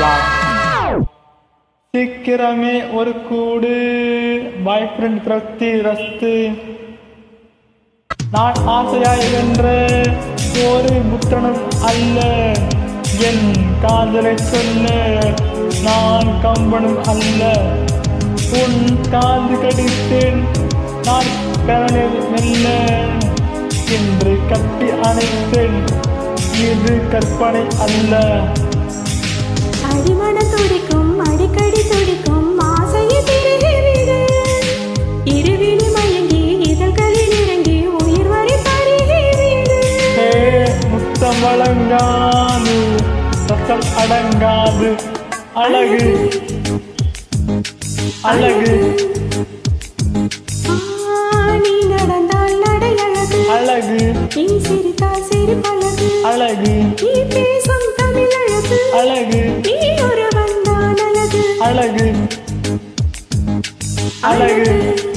பார்க்கலாம் சீக்கிரமே ஒரு கூடு பாய் ஃப்ரெண்ட் பிரத்தி ரஸ்து நான் ஆசையாய் வென்ற ஒரு புத்தனும் அல்ல என் காதலை சொல்ல நான் கம்பனும் அல்ல உன் காது கடித்தேன் நான் கரணில் மெல்ல என்று கட்டி அணைத்தேன் இது கற்பனை அல்ல அடிமன துடிக்கும் அடிக்கடி துடிக்கும் ஆசையை பெருகிவிடு இருவிழி மயங்கி இதழ்களில் இறங்கி உயிர் வரை பருகிவிடு ஹே முத்தம் வழங்காது சத்தம் அடங்காது அழகு அழகு ஆ, நீ நடந்தால் நடை அழகு அழகு நீ சிரித்தால் சிரிப்பழகு அழகு நீ பேசும் தமிழ் அழகு அழகு நீ ஒருவன் தான் அழகு அழகு அழகு